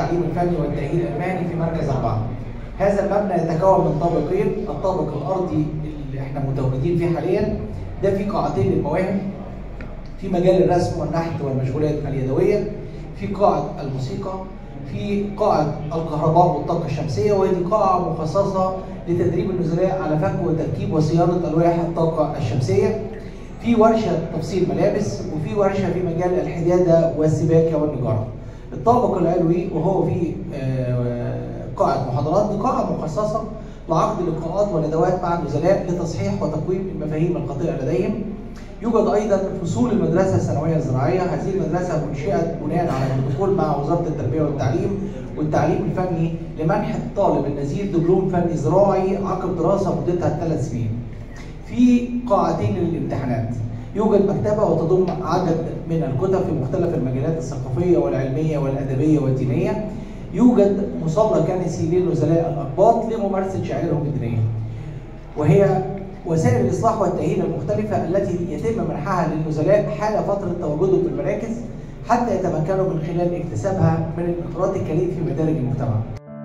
التعليم الفني والتأهيل المهني في مركز أربعة. هذا المبنى يتكون من طابقين، الطابق الأرضي اللي احنا متواجدين فيه حاليا ده في قاعتين للمواهب في مجال الرسم والنحت والمشغولات اليدوية في قاعة الموسيقى في قاعة الكهرباء والطاقة الشمسية وهذه قاعة مخصصة لتدريب النزلاء على فك وتركيب وصيانة ألواح الطاقة الشمسية في ورشة تفصيل ملابس وفي ورشة في مجال الحدادة والسباكة والنجارة الطابق العلوي وهو في آه، قاعة محاضرات دي قاعة مخصصة لعقد لقاءات وندوات مع النزلاء لتصحيح وتقويم المفاهيم الخاطئة لديهم يوجد ايضا فصول المدرسه الثانويه الزراعيه، هذه المدرسه انشئت بناء على البروتوكول مع وزاره التربيه والتعليم والتعليم الفني لمنح الطالب النزيل دبلوم فني زراعي عقب دراسه مدتها ثلاث سنين. في قاعتين للامتحانات. يوجد مكتبه وتضم عدد من الكتب في مختلف المجالات الثقافيه والعلميه والادبيه والدينيه. يوجد مصلى كنسي للنزلاء الاقباط لممارسه شعائرهم الدينيه. وهي وسائل الاصلاح والتاهيل المختلفه التي يتم منحها للنزلاء حال فتره تواجدهم في المراكز حتى يتمكنوا من خلال اكتسابها من الانخراط الكليل في مدارج المجتمع.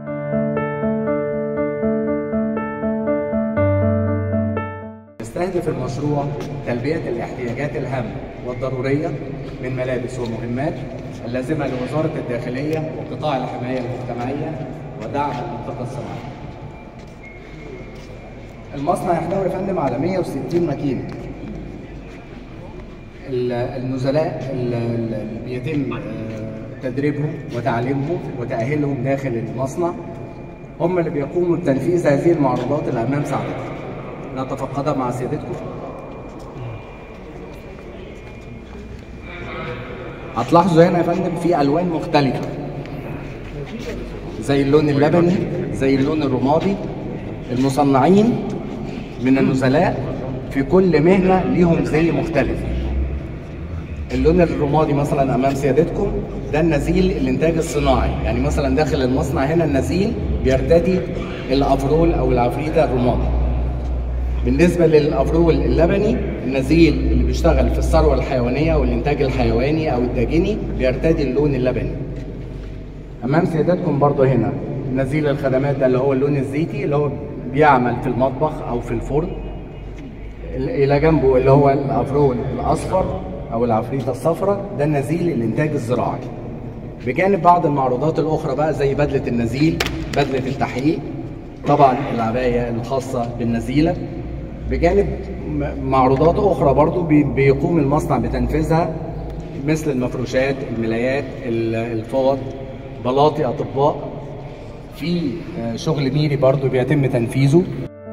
يستهدف المشروع تلبية الاحتياجات الهامة والضرورية من ملابس ومهمات اللازمة لوزارة الداخلية وقطاع الحماية المجتمعية ودعم المنطقة الصناعية. المصنع يحتوي يا فندم على 160 ماكينة. ال- النزلاء ال- ال- اللي بيتم آه، تدريبهم وتعليمهم وتأهيلهم داخل المصنع هم اللي بيقوموا بتنفيذ هذه المعروضات اللي أمام سعادتكم. نتفقدها مع سيادتكم. هتلاحظوا هنا يا فندم في ألوان مختلفة. زي اللون اللبني، زي اللون الرمادي. المصنعين من النزلاء في كل مهنة ليهم زي مختلف. اللون الرمادي مثلا امام سيادتكم ده النزيل الانتاج الصناعي يعني مثلا داخل المصنع هنا النزيل بيرتدي الافرول او العفريته الرمادي بالنسبه للافرول اللبني النزيل اللي بيشتغل في الثروه الحيوانيه او الانتاج الحيواني او الداجني بيرتدي اللون اللبني امام سيادتكم برضو هنا نزيل الخدمات ده اللي هو اللون الزيتي اللي هو بيعمل في المطبخ او في الفرن الى جنبه اللي هو الافرول الاصفر او العفريته الصفراء ده النزيل الانتاج الزراعي بجانب بعض المعروضات الاخرى بقى زي بدله النزيل بدله التحقيق طبعا العبايه الخاصه بالنزيله بجانب م- معروضات اخرى برضو بي- بيقوم المصنع بتنفيذها مثل المفروشات الملايات ال- الفوط بلاطي اطباء في آه، شغل ميري برضو بيتم تنفيذه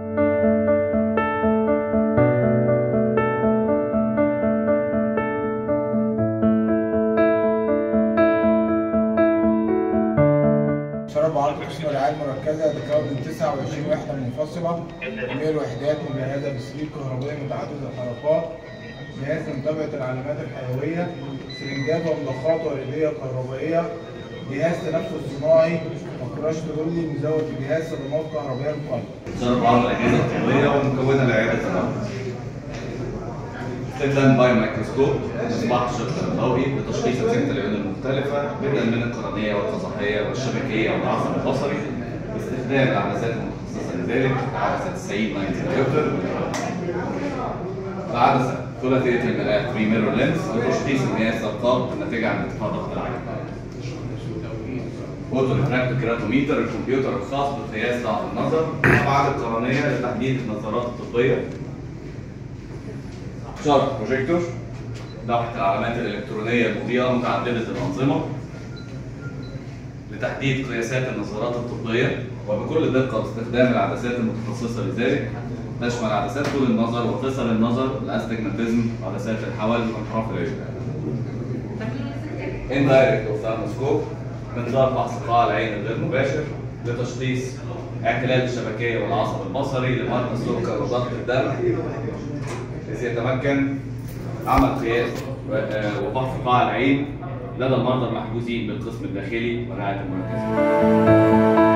شرب عرض قسم الرعاية المركزة يتكون من 29 وحدة منفصلة جميع الوحدات مجهزة بسليك كهربائي متعدد الحركات جهاز لمتابعة العلامات الحيوية سرنجات ومضخات وريدية كهربائية جهاز تنفس صناعي وكراش ترولي مزود بجهاز صدمات كهربائية للقلب شرب بعض الأجهزة الطبية ومكونة لعيادة القلب. استخدام بايو مايكروسكوب مصباح الشق الضوئي لتشخيص أجهزة العيون المختلفة بدءا من القرنية والقزحية والشبكية والعصب البصري باستخدام العدسات المتخصصة لذلك عدسة السعيد 90 ديوبتر العدسة ثلاثية الملاء 3 ميرور لينس لتشخيص المياه الزرقاء الناتجة عن ارتفاع ضغط العين. اوتو ريفراكتيف كيراتوميتر الكمبيوتر الخاص بقياس ضعف النظر ابعاد القرنيه لتحديد النظارات الطبيه شارب بروجيكتور لوحه العلامات الالكترونيه المضيئه متعدده الانظمه لتحديد قياسات النظارات الطبيه وبكل دقه باستخدام العدسات المتخصصه لذلك تشمل عدسات طول النظر وقصر النظر الاستجماتيزم وعدسات الحول وانحراف العيون اندايركت اوفثالموسكوب منظار فحص قاع العين الغير مباشر لتشخيص اعتلال الشبكيه والعصب البصري لمرضى السكر وضغط الدم إذ يتمكن عمل قياس و- آه، وفحص قاع العين لدى المرضى المحجوزين بالقسم الداخلي والرعايه المركزيه.